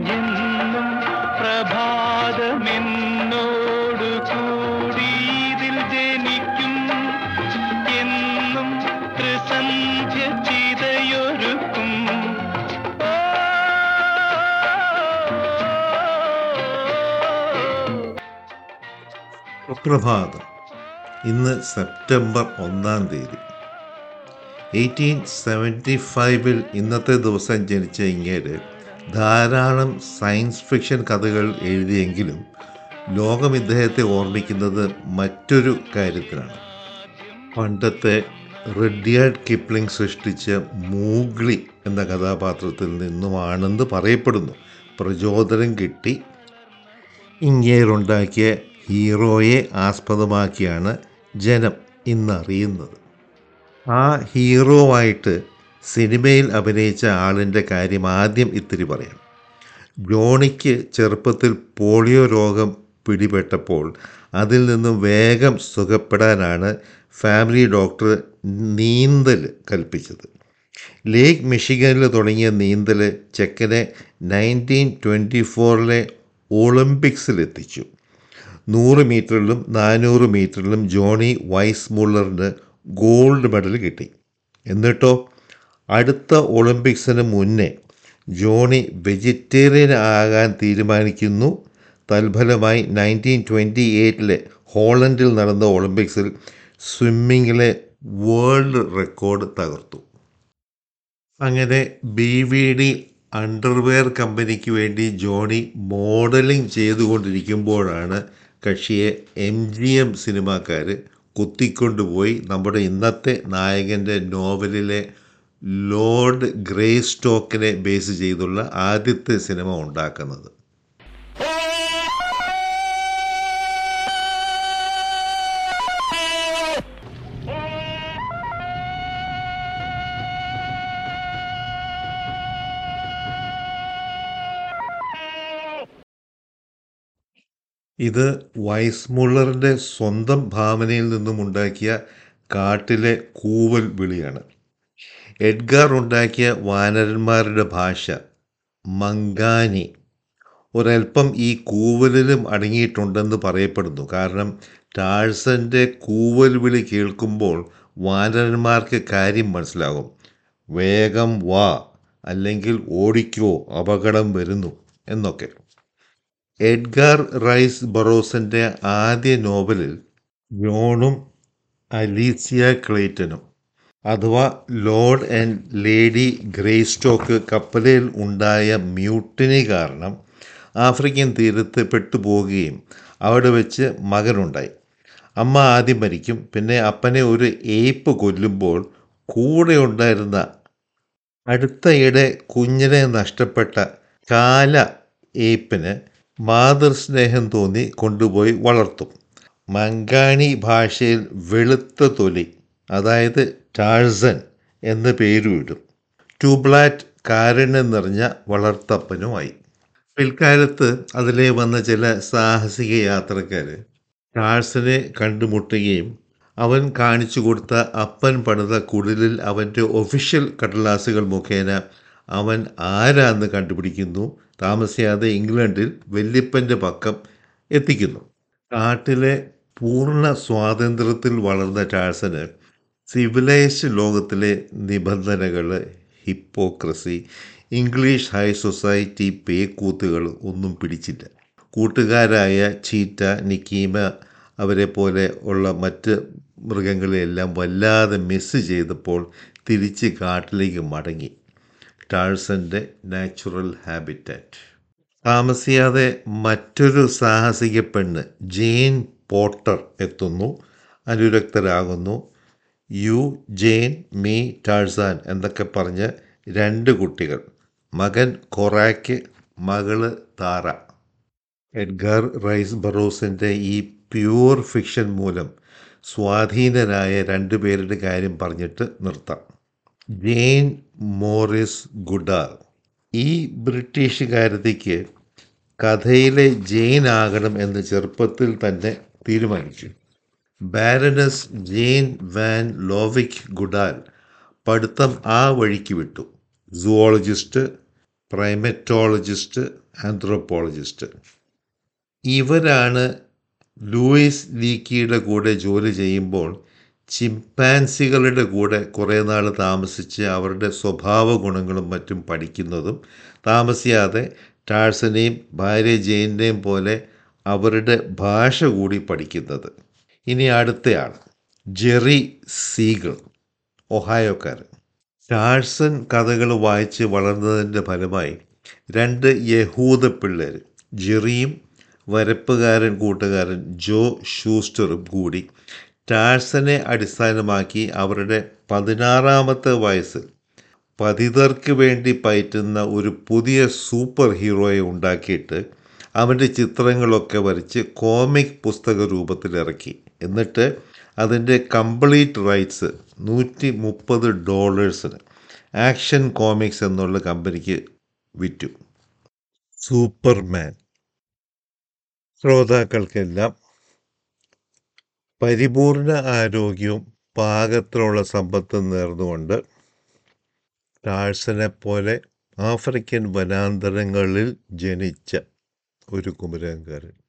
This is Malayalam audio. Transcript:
എന്നും പ്രഭാതമെന്നോടു കൂടി ഇതിൽ ജനിക്കും എന്നും ത്രിസന്ധ്യ ചിതയൊരുക്കും സുപ്രഭാതം ഇന്ന് സെപ്റ്റംബർ ഒന്നാം തീയതി എയ്റ്റീൻ സെവൻറ്റി ഫൈവിൽ ഇന്നത്തെ ദിവസം ജനിച്ച ഇങ്ങേര് ധാരാളം സയൻസ് ഫിക്ഷൻ കഥകൾ എഴുതിയെങ്കിലും ലോകം ഇദ്ദേഹത്തെ ഓർമ്മിക്കുന്നത് മറ്റൊരു കാര്യത്തിലാണ് പണ്ടത്തെ റെഡിയാർഡ് കിപ്ലിംഗ് സൃഷ്ടിച്ച മൂഗ്ലി എന്ന കഥാപാത്രത്തിൽ നിന്നുമാണെന്ന് പറയപ്പെടുന്നു പ്രചോദനം കിട്ടി ഇങ്ങേരുണ്ടാക്കിയ ഹീറോയെ ആസ്പദമാക്കിയാണ് ജനം ഇന്നറിയുന്നത് ആ ഹീറോ ആയിട്ട് സിനിമയിൽ അഭിനയിച്ച ആളിൻ്റെ കാര്യം ആദ്യം ഇത്തിരി പറയാം ജോണിക്ക് ചെറുപ്പത്തിൽ പോളിയോ രോഗം പിടിപെട്ടപ്പോൾ അതിൽ നിന്നും വേഗം സുഖപ്പെടാനാണ് ഫാമിലി ഡോക്ടർ നീന്തൽ കൽപ്പിച്ചത് ലേക്ക് മിഷിഗനിൽ തുടങ്ങിയ നീന്തൽ ചെക്കനെ നയൻറ്റീൻ ട്വൻറ്റി ഫോറിലെ ഒളിമ്പിക്സിലെത്തിച്ചു നൂറ് മീറ്ററിലും നാനൂറ് മീറ്ററിലും ജോണി വൈസ് മുള്ളറിന് ഗോൾഡ് മെഡൽ കിട്ടി എന്നിട്ടോ അടുത്ത ഒളിമ്പിക്സിന് മുന്നേ ജോണി വെജിറ്റേറിയൻ ആകാൻ തീരുമാനിക്കുന്നു തൽഫലമായി നയൻറ്റീൻ ട്വൻറ്റി എയ്റ്റിലെ ഹോളണ്ടിൽ നടന്ന ഒളിമ്പിക്സിൽ സ്വിമ്മിങ്ങിലെ വേൾഡ് റെക്കോർഡ് തകർത്തു അങ്ങനെ ബി വി ഡി അണ്ടർവെയർ കമ്പനിക്ക് വേണ്ടി ജോണി മോഡലിംഗ് ചെയ്തുകൊണ്ടിരിക്കുമ്പോഴാണ് കക്ഷിയെ എം ജി എം സിനിമാക്കാർ കുത്തിക്കൊണ്ടുപോയി നമ്മുടെ ഇന്നത്തെ നായകൻ്റെ നോവലിലെ ലോർഡ് ഗ്രേ സ്റ്റോക്കിനെ ബേസ് ചെയ്തുള്ള ആദ്യത്തെ സിനിമ ഉണ്ടാക്കുന്നത് ഇത് വൈസ്മുള്ളറിൻ്റെ സ്വന്തം ഭാവനയിൽ നിന്നും ഉണ്ടാക്കിയ കാട്ടിലെ കൂവൽ വിളിയാണ് എഡ്ഗാർ ഉണ്ടാക്കിയ വാനരന്മാരുടെ ഭാഷ മങ്കാനി ഒരൽപ്പം ഈ കൂവലിലും അടങ്ങിയിട്ടുണ്ടെന്ന് പറയപ്പെടുന്നു കാരണം ടാഴ്സൻ്റെ കൂവൽ വിളി കേൾക്കുമ്പോൾ വാനരന്മാർക്ക് കാര്യം മനസ്സിലാകും വേഗം വാ അല്ലെങ്കിൽ ഓടിക്കോ അപകടം വരുന്നു എന്നൊക്കെ എഡ്ഗാർ റൈസ് ബറോസിൻ്റെ ആദ്യ നോവലിൽ ജോണും അലീസിയ ക്ലേറ്റനും അഥവാ ലോർഡ് ആൻഡ് ലേഡി ഗ്രേസ്റ്റോക്ക് കപ്പലിൽ ഉണ്ടായ മ്യൂട്ടിനി കാരണം ആഫ്രിക്കൻ തീരത്ത് പെട്ടുപോവുകയും അവിടെ വെച്ച് മകനുണ്ടായി അമ്മ ആദ്യം മരിക്കും പിന്നെ അപ്പനെ ഒരു ഏപ്പ് കൊല്ലുമ്പോൾ കൂടെ ഉണ്ടായിരുന്ന അടുത്തയിടെ കുഞ്ഞിനെ നഷ്ടപ്പെട്ട കാല ഏപ്പിന് മാതൃസ്നേഹം തോന്നി കൊണ്ടുപോയി വളർത്തും മങ്കാണി ഭാഷയിൽ വെളുത്ത തൊലി അതായത് ടാഴ്സൻ എന്ന് പേരുമിടും ട്യൂബ്ലാറ്റ് കാരുണ്യം നിറഞ്ഞ വളർത്തപ്പനുമായി പിൽക്കാലത്ത് അതിലെ വന്ന ചില സാഹസിക യാത്രക്കാർ ടാഴ്സനെ കണ്ടുമുട്ടുകയും അവൻ കാണിച്ചു കൊടുത്ത അപ്പൻ പണിത കുടിലിൽ അവൻ്റെ ഒഫീഷ്യൽ കടലാസുകൾ മുഖേന അവൻ ആരാന്ന് കണ്ടുപിടിക്കുന്നു താമസിയാതെ ഇംഗ്ലണ്ടിൽ വല്യപ്പൻ്റെ പക്കം എത്തിക്കുന്നു കാട്ടിലെ പൂർണ്ണ സ്വാതന്ത്ര്യത്തിൽ വളർന്ന ടാഴ്സന് സിവിലൈസ്ഡ് ലോകത്തിലെ നിബന്ധനകൾ ഹിപ്പോക്രസി ഇംഗ്ലീഷ് ഹൈ സൊസൈറ്റി പേക്കൂത്തുകൾ ഒന്നും പിടിച്ചില്ല കൂട്ടുകാരായ ചീറ്റ നിക്കീമ അവരെ പോലെ ഉള്ള മറ്റ് മൃഗങ്ങളെയെല്ലാം വല്ലാതെ മിസ് ചെയ്തപ്പോൾ തിരിച്ച് കാട്ടിലേക്ക് മടങ്ങി ടാഴ്സൻ്റെ നാച്ചുറൽ ഹാബിറ്റാറ്റ് താമസിയാതെ മറ്റൊരു സാഹസിക പെണ്ണ് ജെയിൻ പോട്ടർ എത്തുന്നു അനുരക്തരാകുന്നു യു ജെയിൻ മീ ടാഴ്സാൻ എന്നൊക്കെ പറഞ്ഞ് രണ്ട് കുട്ടികൾ മകൻ കൊറാക്ക് മകള് താറ എഡ്ഗാർ റൈസ് ബറോസിൻ്റെ ഈ പ്യൂർ ഫിക്ഷൻ മൂലം സ്വാധീനരായ രണ്ടു പേരുടെ കാര്യം പറഞ്ഞിട്ട് നിർത്താം ജെയിൻ മോറിസ് ഗുഡാർ ഈ ബ്രിട്ടീഷുകാരത്തിക്ക് കഥയിലെ ജെയിൻ ആകണം എന്ന് ചെറുപ്പത്തിൽ തന്നെ തീരുമാനിച്ചു Baroness Jane van Lawick Goodall പഠിത്തം ആ വഴിക്ക് വിട്ടു സുവോളജിസ്റ്റ് പ്രൈമറ്റോളജിസ്റ്റ് ആന്ത്രോപോളജിസ്റ്റ് ഇവരാണ് ലൂയിസ് ലീക്കിയുടെ കൂടെ ജോലി ചെയ്യുമ്പോൾ ചിമ്പാൻസികളുടെ കൂടെ കുറേ നാൾ താമസിച്ച് അവരുടെ സ്വഭാവ ഗുണങ്ങളും മറ്റും പഠിക്കുന്നതും താമസിയാതെ ടാഴ്സനെയും ഭാര്യ ജെയിൻ്റെയും പോലെ അവരുടെ ഭാഷ കൂടി പഠിക്കുന്നത് ഇനി അടുത്തയാൾ ജെറി സീഗിൾ ഒഹായോക്കാരൻ ടാഴ്സൺ കഥകൾ വായിച്ച് വളർന്നതിൻ്റെ ഫലമായി രണ്ട് യഹൂദ പിള്ളേർ ജെറിയും വരപ്പുകാരൻ കൂട്ടുകാരൻ ജോ ഷൂസ്റ്ററും കൂടി ടാഴ്സനെ അടിസ്ഥാനമാക്കി അവരുടെ പതിനാറാമത്തെ വയസ്സിൽ പതിതർക്ക് വേണ്ടി പയറ്റുന്ന ഒരു പുതിയ സൂപ്പർ ഹീറോയെ ഉണ്ടാക്കിയിട്ട് അവൻ്റെ ചിത്രങ്ങളൊക്കെ വരച്ച് കോമിക് പുസ്തക രൂപത്തിൽ ഇറക്കി എന്നിട്ട് അതിൻ്റെ കംപ്ലീറ്റ് റൈറ്റ്സ് നൂറ്റി മുപ്പത് ഡോളേഴ്സിന് ആക്ഷൻ കോമിക്സ് എന്നുള്ള കമ്പനിക്ക് വിറ്റു സൂപ്പർമാൻ ശ്രോതാക്കൾക്കെല്ലാം പരിപൂർണ ആരോഗ്യവും പാകത്തിലുള്ള സമ്പത്തും നേർന്നുകൊണ്ട് ടാഴ്സനെ പോലെ ആഫ്രിക്കൻ വനാന്തരങ്ങളിൽ ജനിച്ച ഒരു കുമരകക്കാരൻ